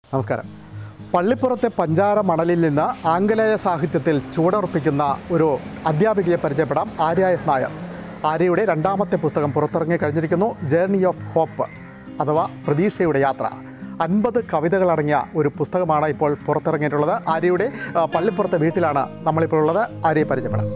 നമസ്കാരം പള്ളിപ്പുറത്തെ പഞ്ചാര മണലിൽ നിന്ന് ആംഗലേയ സാഹിത്യത്തിൽ ചുവടുറപ്പിക്കുന്ന ഒരു അധ്യാപികയെ പരിചയപ്പെടാം ആര്യ എസ് നായർ ആര്യയുടെ രണ്ടാമത്തെ പുസ്തകം പുറത്തിറങ്ങി കഴിഞ്ഞിരിക്കുന്നു ജേർണി ഓഫ് ഹോപ്പ് അഥവാ പ്രതീക്ഷയുടെ യാത്ര അൻപത് കവിതകളടങ്ങിയ ഒരു പുസ്തകമാണ് ഇപ്പോൾ പുറത്തിറങ്ങിയിട്ടുള്ളത് ആര്യയുടെ ആ, പള്ളിപ്പുറത്തെ വീട്ടിലാണ് നമ്മളിപ്പോൾ ഉള്ളത് ആര്യയെ പരിചയപ്പെടാം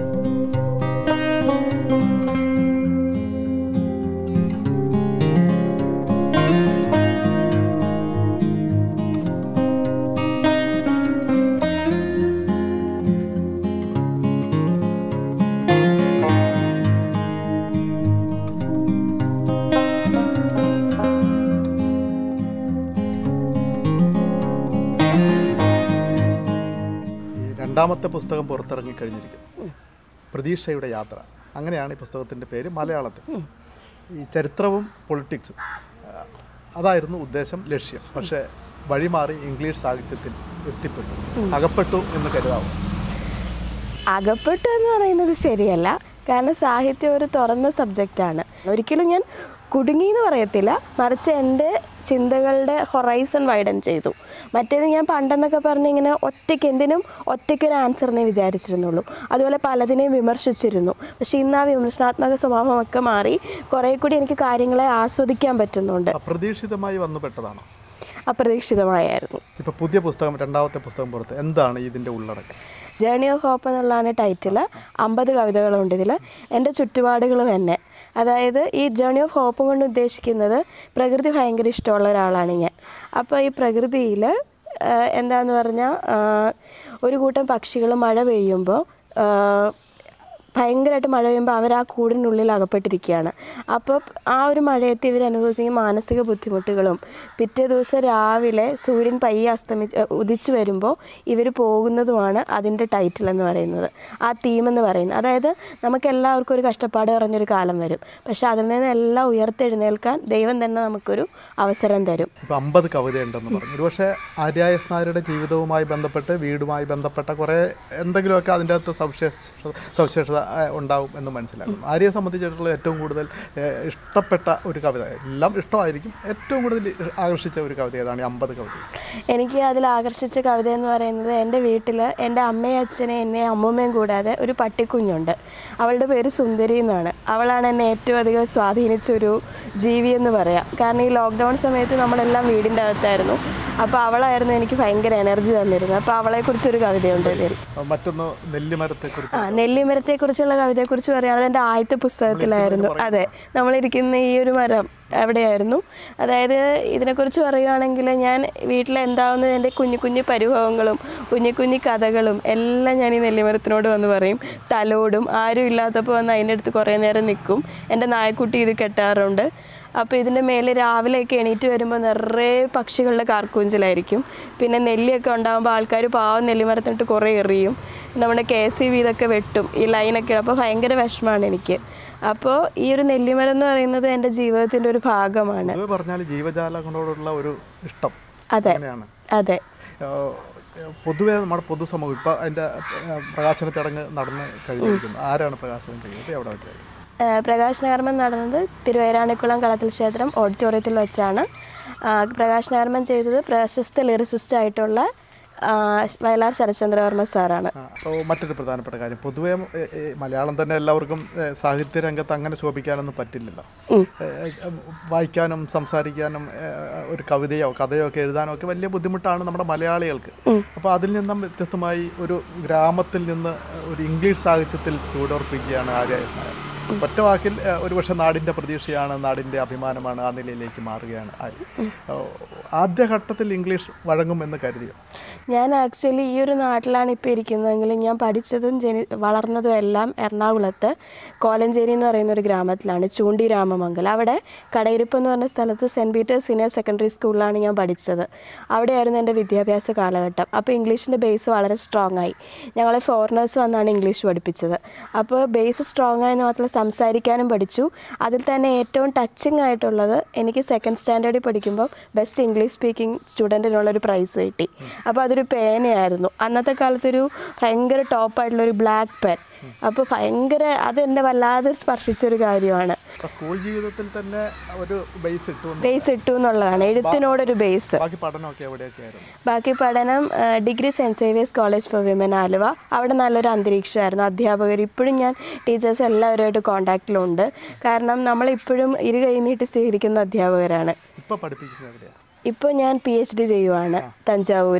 ഈ രണ്ടാമത്തെ പുസ്തകം പുറത്തിറങ്ങി കഴിഞ്ഞിരിക്കുന്നു പ്രതീക്ഷയുടെ യാത്ര അങ്ങനെയാണ് ഈ പുസ്തകത്തിൻ്റെ പേര് മലയാളത്തിൽ ഈ ചരിത്രവും പൊളിറ്റിക്സും ആ, അതായിരുന്നു ഉദ്ദേശം ലക്ഷ്യം പക്ഷേ വഴിമാറി ഇംഗ്ലീഷ് സാഹിത്യത്തിൽ എത്തിപ്പെട്ടു അകപ്പെട്ടു എന്ന് കരുതാവും അകപ്പെട്ടു എന്ന് പറയുന്നത് ശരിയല്ല കാരണം സാഹിത്യം ഒരു തുറന്ന സബ്ജക്റ്റാണ് ഒരിക്കലും ഞാൻ കുടുങ്ങി എന്ന് പറയത്തില്ല മറിച്ച് എൻ്റെ ചിന്തകളുടെ ഹൊറൈസൺ വൈഡൻ ചെയ്തു മറ്റേത് ഞാൻ പണ്ടെന്നൊക്കെ പറഞ്ഞ് ഇങ്ങനെ ഒറ്റയ്ക്ക് എന്തിനും ഒറ്റയ്ക്കൊരു ആൻസറിനെ വിചാരിച്ചിരുന്നുള്ളൂ അതുപോലെ പലതിനെയും വിമർശിച്ചിരുന്നു പക്ഷേ ഇന്ന് ആ വിമർശനാത്മക സ്വഭാവമൊക്കെ മാറി കുറേ കൂടി എനിക്ക് കാര്യങ്ങളെ ആസ്വദിക്കാൻ പറ്റുന്നുണ്ട് അപ്രതീക്ഷിതമായി വന്നുപെട്ടതാണോ അപ്രതീക്ഷിതമായിരുന്നു ഇപ്പോൾ പുതിയ പുസ്തകം രണ്ടാമത്തെ പുസ്തകം പുറത്ത് എന്താണ് ഇതിൻ്റെ ഉള്ളടക്കം ജേണി ഓഫ് ഹോപ്പ് എന്നുള്ളതാണ് ടൈറ്റിൽ അമ്പത് കവിതകളുണ്ട് ഇതിൽ എൻ്റെ ചുറ്റുപാടുകൾ തന്നെ അതായത് ഈ ജേണി ഓഫ് ഹോപ്പ് കൊണ്ട് ഉദ്ദേശിക്കുന്നത് പ്രകൃതി ഭയങ്കര ഇഷ്ടമുള്ള ഒരാളാണ് ഞാൻ അപ്പോൾ ഈ പ്രകൃതിയിൽ എന്താന്ന് പറഞ്ഞാൽ ഒരു കൂട്ടം പക്ഷികൾ മഴ പെയ്യുമ്പോൾ ഭയങ്കരമായിട്ട് മഴ പെയ്യുമ്പോൾ അവർ ആ കൂടിനുള്ളിൽ അകപ്പെട്ടിരിക്കുകയാണ് അപ്പോൾ ആ ഒരു മഴയത്ത് ഇവർ അനുഭവിക്കുന്ന മാനസിക ബുദ്ധിമുട്ടുകളും പിറ്റേ ദിവസം രാവിലെ സൂര്യൻ പയ്യെ അസ്തമി ഉദിച്ചു വരുമ്പോൾ ഇവർ പോകുന്നതുമാണ് അതിൻ്റെ ടൈറ്റിൽ എന്ന് പറയുന്നത് ആ തീം എന്ന് പറയുന്നത് അതായത് നമുക്ക് എല്ലാവർക്കും ഒരു കഷ്ടപ്പാട് നിറഞ്ഞൊരു കാലം വരും പക്ഷേ അതിൽ നിന്ന് എല്ലാം ഉയർത്തെഴുന്നേൽക്കാൻ ദൈവം തന്നെ നമുക്കൊരു അവസരം തരും ഇപ്പോൾ അമ്പത് കവിതയുണ്ടെന്ന് പറഞ്ഞു ഒരുപക്ഷെ ആര്യ എസ് നായരുടെ ജീവിതവുമായി ബന്ധപ്പെട്ട് വീടുമായി ബന്ധപ്പെട്ട കുറേ എന്തെങ്കിലുമൊക്കെ അതിൻ്റെ അകത്ത് സവിശേഷ സവിശേഷത ആ, ഉണ്ടാവും എന്ന് മനസ്സിലാക്കുന്നു ആര്യയെ സംബന്ധിച്ചിടത്തോളം ഏറ്റവും കൂടുതൽ ഏ, ഇഷ്ടപ്പെട്ട ഒരു കവിത എല്ലാം ഇഷ്ടമായിരിക്കും ഏറ്റവും കൂടുതൽ ആകർഷിച്ച ഒരു കവിത ഏതാണ് ഈ അമ്പത് കവിത എനിക്ക് അതിൽ ആകർഷിച്ച കവിത എന്ന് പറയുന്നത് എൻ്റെ വീട്ടിൽ എൻ്റെ അമ്മയും അച്ഛനെയും എന്നെ അമ്മൂമ്മയും കൂടാതെ ഒരു പട്ടിക്കുഞ്ഞുണ്ട് അവളുടെ പേര് സുന്ദരി എന്നാണ് അവളാണ് എന്നെ ഏറ്റവും അധികം സ്വാധീനിച്ച ഒരു ജീവി എന്ന് പറയാം കാരണം ഈ ലോക്ക്ഡൗൺ സമയത്ത് നമ്മളെല്ലാം വീടിൻ്റെ അകത്തായിരുന്നു അപ്പോൾ അവളായിരുന്നു എനിക്ക് ഭയങ്കര എനർജി തന്നിരുന്നത് അപ്പോൾ അവളെക്കുറിച്ചൊരു കവിതയുണ്ട് ഇതിൽ മറ്റൊന്ന് നെല്ലിമരത്തെക്കുറിച്ച് ആ നെല്ലിമരത്തെക്കുറിച്ചുള്ള കവിതയെക്കുറിച്ച് പറയുകയാണെങ്കിൽ എൻ്റെ ആദ്യത്തെ പുസ്തകത്തിലായിരുന്നു അതെ നമ്മളിരിക്കുന്ന ഈ ഒരു മരം എവിടെയായിരുന്നു അതായത് ഇതിനെക്കുറിച്ച് പറയുകയാണെങ്കിൽ ഞാൻ വീട്ടിൽ എന്താവുന്നത് എൻ്റെ കുഞ്ഞു കുഞ്ഞു പരിഭവങ്ങളും കുഞ്ഞു കുഞ്ഞു കഥകളും എല്ലാം ഞാൻ ഈ നെല്ലിമരത്തിനോട് വന്ന് പറയും തലോടും ആരും ഇല്ലാത്തപ്പോൾ വന്ന് അതിൻ്റെ അടുത്ത് കുറേ നേരം നിൽക്കും എൻ്റെ നായക്കുട്ടി ഇത് കെട്ടാറുണ്ട് അപ്പോൾ ഇതിൻ്റെ മേലെ രാവിലെയൊക്കെ എണീറ്റ് വരുമ്പോൾ നിറയെ പക്ഷികളുടെ കാർക്കൂഞ്ചലായിരിക്കും പിന്നെ നെല്ലിയൊക്കെ ഉണ്ടാകുമ്പോൾ ആൾക്കാർ പാവം നെല്ലിമരത്തിനിട്ട് കുറേ എറിയും നമ്മുടെ കെ എസ് സി ബി ഇതൊക്കെ വെട്ടും ഈ ലൈനൊക്കെ അപ്പോൾ ഭയങ്കര വിഷമമാണ് എനിക്ക് അപ്പോൾ ഈ ഒരു നെല്ലിമരം എന്ന് പറയുന്നത് എൻ്റെ ജീവിതത്തിൻ്റെ ഒരു ഭാഗമാണ് പൊതുവെ പറഞ്ഞാൽ ജീവജാലങ്ങളോടുള്ള ഒരു ഇഷ്ടം അതെ അങ്ങനെയാണ് അതെ ഏഹ് പൊതുവെ നമ്മുടെ പൊതുസമൂഹം ഇപ്പോൾ അതിൻ്റെ ഏഹ് പ്രകാശന ചടങ്ങ് നടന്ന് കഴിഞ്ഞിരിക്കുന്നു ആരാണ് പ്രകാശനം ചെയ്യുന്നത് എവിടെ വെച്ചായിരുന്നു ഏഹ് പ്രകാശനകർമ്മം നടന്നത് തിരുവൈരാണിക്കുളം കളത്തിൽ ക്ഷേത്രം ഓഡിറ്റോറിയത്തിൽ വെച്ചാണ് ആഹ് പ്രകാശനകർമ്മം ചെയ്തത് പ്രശസ്ത ലിറിസിസ്റ്റ് ആയിട്ടുള്ള ആഹ് വയലാർ ശരചന്ദ്രവർമ്മ സാറാണ് ആ, അപ്പോൾ മറ്റൊരു പ്രധാനപ്പെട്ട കാര്യം പൊതുവേ ഏ, ഏ, മലയാളം തന്നെ എല്ലാവർക്കും ഏ, സാഹിത്യ രംഗത്ത് അങ്ങനെ ശോഭിക്കാനൊന്നും പറ്റില്ലല്ലോ ഉം. ഏ, ഏ, വായിക്കാനും സംസാരിക്കാനും ഏ, ഒരു കവിതയോ കഥയോ ഒക്കെ എഴുതാനോ ഒക്കെ വലിയ ബുദ്ധിമുട്ടാണ് നമ്മുടെ മലയാളികൾക്ക് അപ്പോൾ അതിൽ നിന്നും വ്യത്യസ്തമായി ഒരു ഗ്രാമത്തിൽ നിന്ന് ഒരു ഇംഗ്ലീഷ് സാഹിത്യത്തിൽ ചൂടുറപ്പിക്കുകയാണ് ആര്യ എസ് നായർ. ഒറ്റ വാക്കിൽ ഏ, ഒരുപക്ഷെ നാടിൻ്റെ പ്രതീക്ഷയാണ് നാടിൻ്റെ അഭിമാനമാണ് ആ നിലയിലേക്ക് മാറുകയാണ് ആര്യ ഓ, ആദ്യഘട്ടത്തിൽ ഇംഗ്ലീഷ് വഴങ്ങുമെന്ന് കരുതിയോ ഞാൻ ആക്ച്വലി ഈ ഒരു നാട്ടിലാണ് ഇപ്പോൾ ഇരിക്കുന്നതെങ്കിലും ഞാൻ പഠിച്ചതും ജനി വളർന്നതും എല്ലാം എറണാകുളത്ത് കോലഞ്ചേരി എന്ന് പറയുന്ന ഒരു ഗ്രാമത്തിലാണ് ചൂണ്ടി രാമമംഗലം അവിടെ കടയിരിപ്പ് എന്ന് പറഞ്ഞ സ്ഥലത്ത് സെൻറ്റ് പീറ്റേഴ്സ് സീനിയർ സെക്കൻഡറി സ്കൂളിലാണ് ഞാൻ പഠിച്ചത് അവിടെയായിരുന്നു എൻ്റെ വിദ്യാഭ്യാസ കാലഘട്ടം അപ്പോൾ ഇംഗ്ലീഷിൻ്റെ ബേസ് വളരെ സ്ട്രോങ് ആയി ഞങ്ങളെ ഫോറിനേഴ്സ് വന്നാണ് ഇംഗ്ലീഷ് പഠിപ്പിച്ചത് അപ്പോൾ ബേസ് സ്ട്രോങ് ആയെന്ന് മാത്രമല്ല സംസാരിക്കാനും പഠിച്ചു അതിൽ തന്നെ ഏറ്റവും ടച്ചിങ് ആയിട്ടുള്ളത് എനിക്ക് സെക്കൻഡ് സ്റ്റാൻഡേർഡിൽ പഠിക്കുമ്പോൾ ബെസ്റ്റ് ഇംഗ്ലീഷ് സ്പീക്കിംഗ് സ്റ്റുഡൻറ്റിനുള്ളൊരു പ്രൈസ് കിട്ടി അപ്പോൾ അതൊരു പേനയായിരുന്നു അന്നത്തെ കാലത്തൊരു ഭയങ്കര ടോപ്പായിട്ടുള്ളൊരു ബ്ലാക്ക് പെൻ അപ്പോൾ ഭയങ്കര അത് എന്നെ വല്ലാതെ സ്പർശിച്ചൊരു കാര്യമാണ് അപ്പോൾ സ്കൂൾ ജീവിതത്തിൽ തന്നെ ഒരു ബേസ് ഇട്ടു ബേസ് ഇട്ടു എന്നുള്ളതാണ് എഴുത്തിനോടൊരു ബേസ് ബാക്കി പഠനമൊക്കെ എവിടെയൊക്കെ ആയിരുന്നു ബാക്കി പഠനം ആ, degree saint Xavier's college for women Aluva അവിടെ നല്ലൊരു അന്തരീക്ഷമായിരുന്നു അധ്യാപകർ ഇപ്പോഴും ഞാൻ ടീച്ചേഴ്സ് എല്ലാവരുമായിട്ട് കോൺടാക്റ്റിലുണ്ട് കാരണം നമ്മളിപ്പോഴും ഇരു കൈ നീട്ടി സ്വീകരിക്കുന്ന അധ്യാപകരാണ് ഇപ്പോൾ പഠിപ്പിക്കുന്നത് എവിടെയാണ് ഇപ്പോൾ ഞാൻ പി എച്ച് ഡി ചെയ്യുവാണ് തഞ്ചാവൂർ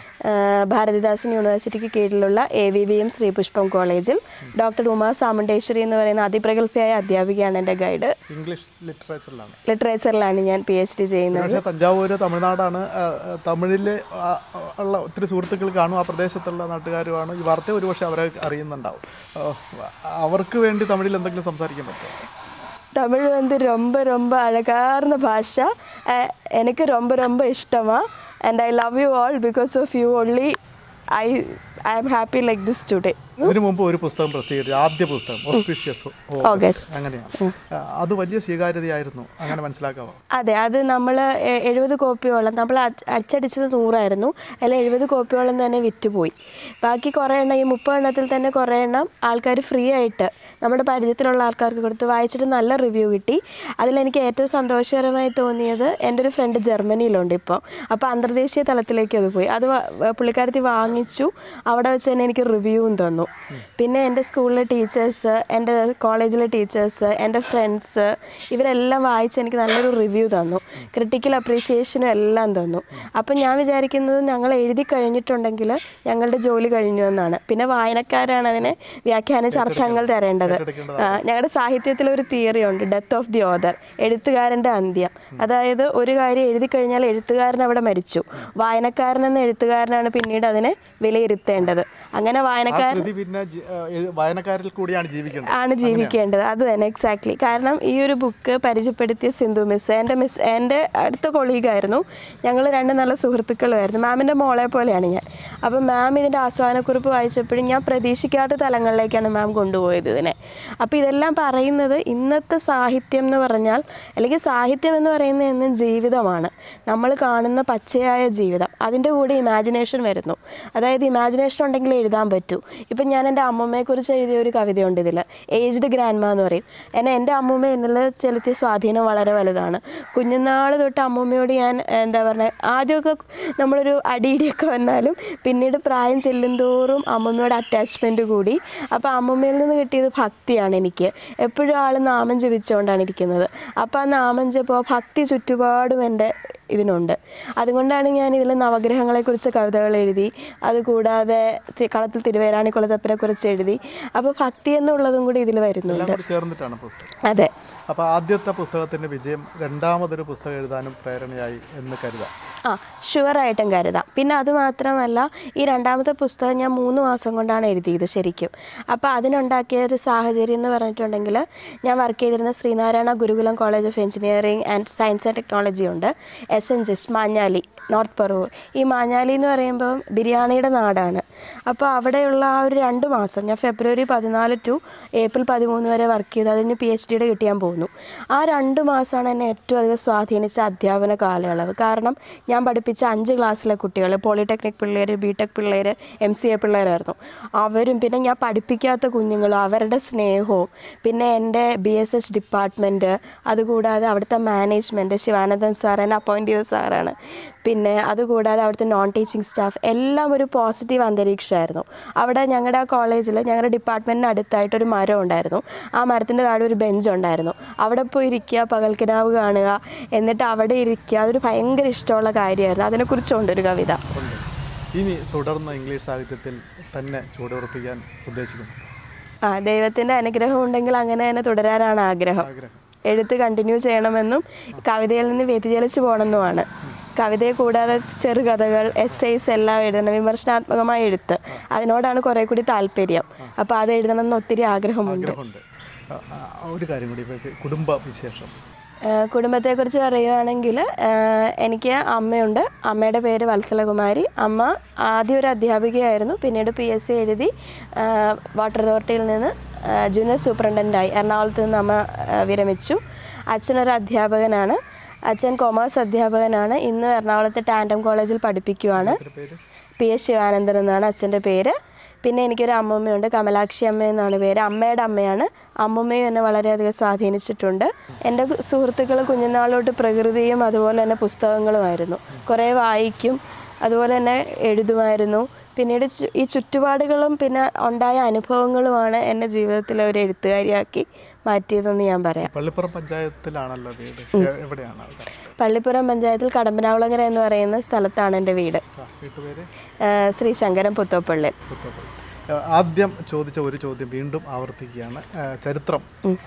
ഭാരതിദാസൻ യൂണിവേഴ്സിറ്റിക്ക് കീഴിലുള്ള A V V M Sripushpam കോളേജിൽ ഡോക്ടർ ഉമാ സാമുണ്ടേശ്വരി എന്ന് പറയുന്ന അതിപ്രഗത്ഭയായ അധ്യാപികയാണ് എൻ്റെ ഗൈഡ് ഇംഗ്ലീഷ് ലിറ്ററേച്ചറിലാണ് ലിറ്ററേച്ചറിലാണ് ഞാൻ പി എച്ച് ഡി ചെയ്യുന്നത് പക്ഷേ തഞ്ചാവൂർ തമിഴ്നാടാണ് ആ, ആ, തമിഴിൽ ആ, ഉള്ള ഒത്തിരി സുഹൃത്തുക്കൾ കാണും ആ പ്രദേശത്തുള്ള നാട്ടുകാരുമാണ് ഈ വാർത്ത ഒരുപക്ഷെ അവരെ അറിയുന്നുണ്ടാവും ആ, അവർക്ക് വേണ്ടി തമിഴിൽ എന്തെങ്കിലും സംസാരിക്കാൻ പറ്റുമോ தமிழ் வந்து ரொம்ப ரொம்ப அழகார்ந்த பாஷா அஹ் எனக்கு ரொம்ப ரொம்ப இஷ்டமா and I love you all because of you only I I am happy like this today ഇതിനു മുമ്പ് ഒരു പുസ്തകം പ്രസിദ്ധീകരിച്ചു ആദ്യ പുസ്തകം ഓസ്പിഷ്യസ് ഓഗസ്റ്റ് അങ്ങനെയാണ് ആ, അത് വലിയ സ്വീകാര്യതയായിരുന്നു അങ്ങനെ മനസ്സിലാക്കാമോ അതെ അത് നമ്മൾ എഴുപത് കോപ്പിയോളം നമ്മൾ അച്ച- അച്ചടിച്ചത് നൂറായിരുന്നു അതിൽ എഴുപത് കോപ്പിയോളം തന്നെ വിറ്റുപോയി ബാക്കി കുറേ എണ്ണം ഈ മുപ്പത് എണ്ണത്തിൽ തന്നെ കുറേ എണ്ണം ആൾക്കാർ ഫ്രീ ആയിട്ട് നമ്മുടെ പരിചയത്തിലുള്ള ആൾക്കാർക്ക് കൊടുത്ത് വായിച്ചിട്ട് നല്ല റിവ്യൂ കിട്ടി അതിലെനിക്ക് ഏറ്റവും സന്തോഷകരമായി തോന്നിയത് എൻ്റെ ഒരു ഫ്രണ്ട് ജർമ്മനിയിലുണ്ട് ഇപ്പോൾ അപ്പോൾ അന്തർദേശീയ തലത്തിലേക്ക് അത് പോയി അത് വ- വ- പുള്ളിക്കാരത്തി വാങ്ങിച്ചു അവിടെ വെച്ച് തന്നെ എനിക്ക് റിവ്യൂവും തന്നു പിന്നെ എൻ്റെ സ്കൂളിലെ ടീച്ചേഴ്സ് എൻ്റെ കോളേജിലെ ടീച്ചേഴ്സ് എൻ്റെ ഫ്രണ്ട്സ് ഇവരെല്ലാം വായിച്ച് എനിക്ക് നല്ലൊരു റിവ്യൂ തന്നു ക്രിട്ടിക്കൽ അപ്രീസിയേഷനും എല്ലാം തന്നു അപ്പം ഞാൻ വിചാരിക്കുന്നത് ഞങ്ങൾ എഴുതി കഴിഞ്ഞിട്ടുണ്ടെങ്കിൽ ഞങ്ങളുടെ ജോലി കഴിഞ്ഞു എന്നാണ് പിന്നെ വായനക്കാരാണ് അതിനെ വ്യാഖ്യാനിച്ച അർത്ഥങ്ങൾ തരേണ്ടത് ആ, ഞങ്ങളുടെ സാഹിത്യത്തിൽ ഒരു തിയറി ഉണ്ട് ഡെത്ത് ഓഫ് ദി ഓദർ എഴുത്തുകാരൻ്റെ അന്ത്യം അതായത് ഒരു കാര്യം എഴുതി കഴിഞ്ഞാൽ എഴുത്തുകാരൻ അവിടെ മരിച്ചു വായനക്കാരൻ എന്ന എഴുത്തുകാരനാണ് പിന്നീട് അതിനെ വിലയിരുത്തേണ്ടത് അങ്ങനെ ആ വായനക്കാരൻ കൃതി പിന്നെ ജി- ആ, എഴു- വായനക്കാരിൽ കൂടിയാണ് ജീവിക്കേണ്ടത് ആണ് ജീവിക്കേണ്ടത് അത് തന്നെ എക്സാക്ട്ലി കാരണം ഈ ഒരു ബുക്ക് പരിചയപ്പെടുത്തിയ സിന്ധു മിസ് എൻ്റെ മിസ് എൻ്റെ അടുത്ത കൊളീഗായിരുന്നു ഞങ്ങൾ രണ്ട് നല്ല സുഹൃത്തുക്കളുമായിരുന്നു മാമിൻ്റെ മോളെ പോലെയാണ് ഞാൻ അപ്പം മാം ഇതിൻ്റെ ആസ്വാദനക്കുറിപ്പ് വായിച്ചപ്പോഴും ഞാൻ പ്രതീക്ഷിക്കാത്ത തലങ്ങളിലേക്കാണ് മാം കൊണ്ടുപോയത് ഇതിനെ അപ്പോൾ ഇതെല്ലാം പറയുന്നത് ഇന്നത്തെ സാഹിത്യം എന്ന് പറഞ്ഞാൽ അല്ലെങ്കിൽ സാഹിത്യം എന്ന് പറയുന്നത് എന്നും ജീവിതമാണ് നമ്മൾ കാണുന്ന പച്ചയായ ജീവിതം അതിൻ്റെ കൂടെ ഇമാജിനേഷൻ വരുന്നു അതായത് ഇമാജിനേഷൻ ഉണ്ടെങ്കിൽ എഴുതാൻ പറ്റൂ ഇപ്പം ഞാൻ എൻ്റെ അമ്മമ്മയെക്കുറിച്ച് എഴുതിയ ഒരു കവിതയുണ്ട് ഇതിൽ ഏജ്ഡ് ഗ്രാൻഡ്മ എന്ന് പറയും എന്നെ എൻ്റെ അമ്മൂമ്മ എന്നിൽ ചെലുത്തിയ സ്വാധീനം വളരെ വലുതാണ് കുഞ്ഞുനാൾ തൊട്ട് അമ്മൂമ്മയോട് ഞാൻ എന്താ പറയുക ആദ്യമൊക്കെ നമ്മളൊരു അടിയിടിയൊക്കെ വന്നാലും പിന്നീട് പ്രായം ചെല്ലുന്തോറും അമ്മൂമ്മയോട് അറ്റാച്ച്മെൻറ്റ് കൂടി അപ്പോൾ അമ്മൂമ്മയിൽ നിന്ന് കിട്ടിയത് ഭക്തിയാണ് എനിക്ക് എപ്പോഴും ആൾ നാമം ജപിച്ചുകൊണ്ടാണ് ഇരിക്കുന്നത് അപ്പോൾ ആ നാമം ജപം ആ ഭക്തി ചുറ്റുപാടും എൻ്റെ ഇതിനുണ്ട് അതുകൊണ്ടാണ് ഞാൻ ഇതിൽ നവഗ്രഹങ്ങളെക്കുറിച്ച് കവിതകൾ എഴുതി അതുകൂടാതെ തി- കളത്തിൽ തിരുവേരാണി കുളത്തപ്പനെ കുറിച്ച് എഴുതി അപ്പോൾ ഭക്തി എന്നുള്ളതും കൂടി ഇതിൽ വരുന്നുണ്ട് എല്ലാം കൂടി ചേർന്നിട്ടാണ് പുസ്തകം അതെ അപ്പോൾ ആദ്യത്തെ പുസ്തകത്തിൻ്റെ വിജയം രണ്ടാമതൊരു പുസ്തകം എഴുതാനും പ്രേരണയായി എന്ന് കരുതാം ആ ഷുവറായിട്ടും കരുതാം പിന്നെ അതുമാത്രമല്ല ഈ രണ്ടാമത്തെ പുസ്തകം ഞാൻ മൂന്ന് മാസം കൊണ്ടാണ് എഴുതിയത് ശരിക്കും അപ്പോൾ അതിനുണ്ടാക്കിയ ഒരു സാഹചര്യം എന്ന് പറഞ്ഞിട്ടുണ്ടെങ്കിൽ ഞാൻ വർക്ക് ചെയ്തിരുന്ന Sree Narayana Gurukulam college of engineering and science and technology ഉണ്ട് എസ് എൻ ജിസ് മാഞ്ഞാലി നോർത്ത് പറവൂർ ഈ മാഞ്ഞാലി എന്ന് പറയുമ്പം ബിരിയാണിയുടെ നാടാണ് അപ്പോൾ അവിടെയുള്ള ആ ഒരു രണ്ട് മാസം ഞാൻ ഫെബ്രുവരി പതിനാല് ടു ഏപ്രിൽ പതിമൂന്ന് വരെ വർക്ക് ചെയ്തു അതിന് പി എച്ച് ഡിയുടെ കിട്ടിയാൻ പോകുന്നു ആ രണ്ട് മാസമാണ് എന്നെ ഏറ്റവും അധികം സ്വാധീനിച്ച അധ്യാപന കാലയളവ് കാരണം ഞാൻ പഠിപ്പിച്ച അഞ്ച് ക്ലാസ്സിലെ കുട്ടികൾ പോളിടെക്നിക് പിള്ളേർ ബി ടെക് പിള്ളേർ എം സി എ പിള്ളേരായിരുന്നു അവരും പിന്നെ ഞാൻ പഠിപ്പിക്കാത്ത കുഞ്ഞുങ്ങളും അവരുടെ സ്നേഹവും പിന്നെ എൻ്റെ ബി എസ് എച്ച് ഡിപ്പാർട്ട്മെൻറ്റ് അതുകൂടാതെ അവിടുത്തെ മാനേജ്മെൻറ്റ് ശിവാനന്ദൻ സാർ എന്നെ അപ്പോയിൻറ്റ് ചെയ്ത സാറാണ് പിന്നെ അതുകൂടാതെ അവിടുത്തെ നോൺ ടീച്ചിങ് സ്റ്റാഫ് എല്ലാം ഒരു പോസിറ്റീവ് അന്തരീക്ഷമായിരുന്നു അവിടെ ഞങ്ങളുടെ ആ കോളേജിൽ ഞങ്ങളുടെ ഡിപ്പാർട്ട്മെൻറ്റിന് അടുത്തായിട്ട് ഒരു മരം ഉണ്ടായിരുന്നു ആ മരത്തിൻ്റെ താഴെ ഒരു ബെഞ്ച് ഉണ്ടായിരുന്നു അവിടെ പോയി ഇരിക്കുക പകൽക്കിനാവ് കാണുക എന്നിട്ട് അവിടെ ഇരിക്കുക അതൊരു ഭയങ്കര ഇഷ്ടമുള്ള കാര്യമായിരുന്നു അതിനെക്കുറിച്ചുണ്ട് ഒരു കവിത ഉണ്ട് ഇനി തുടർന്ന് ഇംഗ്ലീഷ് സാഹിത്യത്തിൽ തന്നെ ചൂടുറപ്പിക്കാൻ ഉദ്ദേശിക്കുന്നു ആ ദൈവത്തിൻ്റെ അനുഗ്രഹം ഉണ്ടെങ്കിൽ അങ്ങനെ തന്നെ തുടരാനാണ് ആഗ്രഹം ആഗ്രഹം എഴുത്ത് കണ്ടിന്യൂ ചെയ്യണമെന്നും കവിതയിൽ നിന്ന് വ്യതിചലിച്ചു പോകണമെന്നുമാണ് കവിതയെ കൂടാതെ ചെറുകഥകൾ എസ്സേസ് എല്ലാം എഴുതണം വിമർശനാത്മകമായ എഴുത്ത് അതിനോടാണ് കുറേ കൂടി താല്പര്യം അപ്പോൾ അത് എഴുതണമെന്ന് ഒത്തിരി ആഗ്രഹമുണ്ട് ആഗ്രഹമുണ്ട് ആ, ആ, ഒരു കാര്യം കൂടി ഇപ്പോൾ കുടുംബ വിശേഷം ഏഹ് കുടുംബത്തെക്കുറിച്ച് പറയുകയാണെങ്കിൽ ഏഹ് എനിക്ക് അമ്മയുണ്ട് അമ്മയുടെ പേര് വത്സലകുമാരി അമ്മ ആദ്യം ഒരു അധ്യാപികയായിരുന്നു പിന്നീട് പി എസ് സി എഴുതി ഏഹ് വാട്ടർ അതോറിറ്റിയിൽ നിന്ന് ഏഹ് ജൂനിയർ സൂപ്രണ്ടൻ്റായി എറണാകുളത്ത് നിന്ന് അമ്മ ഏഹ് വിരമിച്ചു അച്ഛനൊരു അധ്യാപകനാണ് അച്ഛൻ കൊമേഴ്സ് അധ്യാപകനാണ് ഇന്ന് എറണാകുളത്തെ ടാൻഡം കോളേജിൽ പഠിപ്പിക്കുവാണ് ഒരു പേര് പി എസ് ശിവാനന്ദൻ എന്നാണ് അച്ഛൻ്റെ പേര് പിന്നെ എനിക്കൊരു അമ്മമ്മയുണ്ട് കമലാക്ഷി അമ്മ എന്നാണ് പേര് അമ്മയുടെ അമ്മയാണ് അമ്മമ്മയും എന്നെ വളരെയധികം സ്വാധീനിച്ചിട്ടുണ്ട് എൻ്റെ സുഹൃത്തുക്കൾ കുഞ്ഞുനാളോട്ട് പ്രകൃതിയും അതുപോലെ തന്നെ പുസ്തകങ്ങളുമായിരുന്നു കുറേ വായിക്കും അതുപോലെ തന്നെ എഴുതുമായിരുന്നു പിന്നീട് ചു- ഈ ചുറ്റുപാടുകളും പിന്നെ ഉണ്ടായ അനുഭവങ്ങളുമാണ് എന്നെ ജീവിതത്തിലെ ഒരു എഴുത്തുകാരിയാക്കി മാറ്റിയതെന്ന് ഞാൻ പറയാം പള്ളിപ്പുറം പഞ്ചായത്തിലാണല്ലോ വീട് എ- എവിടെയാണ് അത് correct? പള്ളിപ്പുറം പഞ്ചായത്തിൽ കടമ്പനാകുളങ്ങര എന്ന് പറയുന്ന സ്ഥലത്താണ് എൻ്റെ വീട് ആ, വീട്ടുപേര് ആ, ശ്രീ ശങ്കരൻ പുത്തോപ്പള്ളി പുത്തോപ്പള്ളി. ആ, ആദ്യം ചോദിച്ച ഒരു ചോദ്യം വീണ്ടും ആവർത്തിക്കുകയാണ് ആ, ചരിത്രം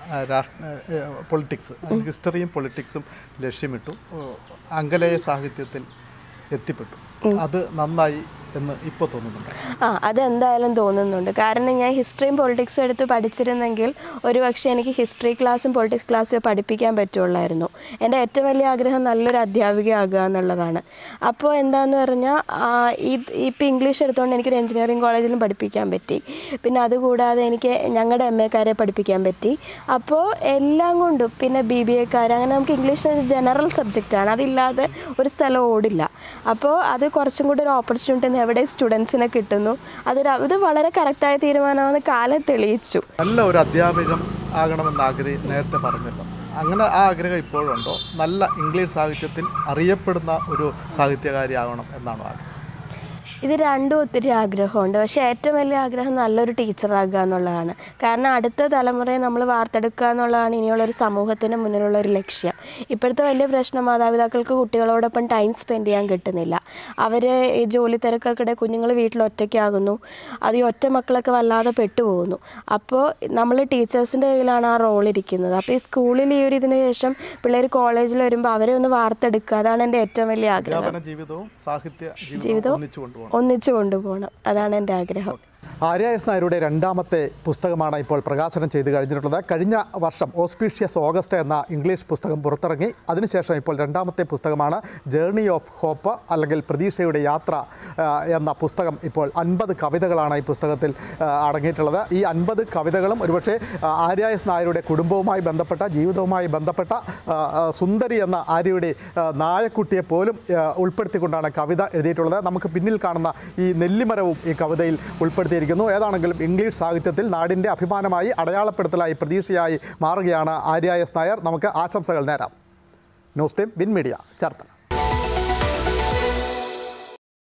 പൊളിറ്റിക്സ് ഹിസ്റ്ററിയും പൊളിറ്റിക്സും ലക്ഷ്യമിട്ടു ഓ, ആംഗലേയ സാഹിത്യത്തിൽ എത്തിപ്പെട്ടു അത് നന്നായി എന്ന് ഇപ്പോൾ തോന്നുന്നുണ്ട് ആ അതെന്തായാലും തോന്നുന്നുണ്ട് കാരണം ഞാൻ ഹിസ്റ്ററിയും പൊളിറ്റിക്സും എടുത്ത് പഠിച്ചിരുന്നെങ്കിൽ ഒരു പക്ഷേ എനിക്ക് ഹിസ്റ്ററി ക്ലാസ്സും പൊളിറ്റിക്സ് ക്ലാസ്സും പഠിപ്പിക്കാൻ പറ്റുള്ളായിരുന്നു എൻ്റെ ഏറ്റവും വലിയ ആഗ്രഹം നല്ലൊരു അധ്യാപികയാകുക എന്നുള്ളതാണ് അപ്പോൾ എന്താന്ന് പറഞ്ഞാൽ ഇത് ഇപ്പോൾ ഇംഗ്ലീഷ് എടുത്തുകൊണ്ട് എനിക്കൊരു എഞ്ചിനീയറിംഗ് കോളേജിലും പഠിപ്പിക്കാൻ പറ്റി പിന്നെ അതുകൂടാതെ എനിക്ക് ഞങ്ങളുടെ എം എക്കാരെ പഠിപ്പിക്കാൻ പറ്റി അപ്പോൾ എല്ലാം കൊണ്ടും പിന്നെ ബി ബി എക്കാർ അങ്ങനെ നമുക്ക് ഇംഗ്ലീഷ് ഒരു ജനറൽ സബ്ജക്റ്റാണ് അതില്ലാതെ ഒരു സ്ഥലം ഓടില്ല അപ്പോൾ അത് കുറച്ചും കൂടി ഒരു ഓപ്പർച്യൂണിറ്റി എവിടെ സ്റ്റുഡൻസിനെ കിട്ടുന്നു അതൊരു അത് വളരെ കറക്റ്റായ തീരുമാനമാണെന്ന് കാലം തെളിയിച്ചു നല്ല ഒരു അധ്യാപകം ആകണമെന്ന് ആഗ്രഹം നേരത്തെ പറഞ്ഞല്ലോ അങ്ങനെ ആ ആഗ്രഹം ഇപ്പോഴുണ്ടോ നല്ല ഇംഗ്ലീഷ് സാഹിത്യത്തിൽ അറിയപ്പെടുന്ന ഒരു സാഹിത്യകാരി ആവണം എന്നാണോ ആഗ്രഹം ഇത് രണ്ടും ഒത്തിരി ആഗ്രഹമുണ്ട് പക്ഷേ ഏറ്റവും വലിയ ആഗ്രഹം നല്ലൊരു ടീച്ചറാകുക എന്നുള്ളതാണ് കാരണം അടുത്ത തലമുറയെ നമ്മൾ വാർത്തെടുക്കുക എന്നുള്ളതാണ് ഇനിയുള്ളൊരു സമൂഹത്തിന് മുന്നിലുള്ള ഒരു ലക്ഷ്യം ഇപ്പോഴത്തെ വലിയ പ്രശ്നം മാതാപിതാക്കൾക്ക് കുട്ടികളോടൊപ്പം ടൈം സ്പെൻഡ് ചെയ്യാൻ കിട്ടുന്നില്ല അവർ ഈ ജോലി തിരക്കൊക്കെ കുഞ്ഞുങ്ങൾ വീട്ടിൽ ഒറ്റയ്ക്കാകുന്നു അത് ഈ ഒറ്റ മക്കളൊക്കെ വല്ലാതെ പെട്ടുപോകുന്നു അപ്പോൾ നമ്മൾ ടീച്ചേഴ്സിൻ്റെ കയ്യിലാണ് ആ റോൾ ഇരിക്കുന്നത് അപ്പോൾ ഈ സ്കൂളിൽ ഈ ഒരു ഇതിന് ശേഷം പിള്ളേർ കോളേജിൽ വരുമ്പോൾ അവരെ ഒന്ന് വാർത്തെടുക്കുക അതാണ് എൻ്റെ ഏറ്റവും വലിയ ആഗ്രഹം അധ്യാപന ജീവിതവും സാഹിത്യ ജീവിതവും ഒന്നിച്ചു കൊണ്ടുപോകണം ഒന്നിച്ചു കൊണ്ടുപോകണം അതാണ് എൻ്റെ ആഗ്രഹം ആര്യ എസ് നായരുടെ രണ്ടാമത്തെ പുസ്തകമാണ് ഇപ്പോൾ പ്രകാശനം ചെയ്ത് കഴിഞ്ഞിട്ടുള്ളത് കഴിഞ്ഞ വർഷം ഓസ്പീഷ്യസ് ഓഗസ്റ്റ് എന്ന ഇംഗ്ലീഷ് പുസ്തകം പുറത്തിറങ്ങി അതിനുശേഷം ഇപ്പോൾ രണ്ടാമത്തെ പുസ്തകമാണ് ജേർണി ഓഫ് ഹോപ്പ് അല്ലെങ്കിൽ പ്രതീക്ഷയുടെ യാത്ര ആ, എന്ന പുസ്തകം ഇപ്പോൾ അൻപത് കവിതകളാണ് ഈ പുസ്തകത്തിൽ ആ, അടങ്ങിയിട്ടുള്ളത് ഈ അൻപത് കവിതകളും ഒരുപക്ഷെ ആ, ആര്യ എസ് നായരുടെ കുടുംബവുമായി ബന്ധപ്പെട്ട ജീവിതവുമായി ബന്ധപ്പെട്ട ആ, ആ, സുന്ദരി എന്ന ആര്യയുടെ ആ, നായക്കുട്ടിയെ പോലും ആ, ഉൾപ്പെടുത്തിക്കൊണ്ടാണ് കവിത എഴുതിയിട്ടുള്ളത് നമുക്ക് പിന്നിൽ കാണുന്ന ഈ നെല്ലിമരവും ഈ കവിതയിൽ ഉൾപ്പെടുത്തിയിരിക്കുന്നു ഏതാണെങ്കിലും ഇംഗ്ലീഷ് സാഹിത്യത്തിൽ നാടിൻ്റെ അഭിമാനമായി അടയാളപ്പെടുത്തലായി പ്രതീക്ഷയായി മാറുകയാണ് ആര്യ എസ് നായർ നമുക്ക് ആശംസകൾ നേരാം news time win media Cherthala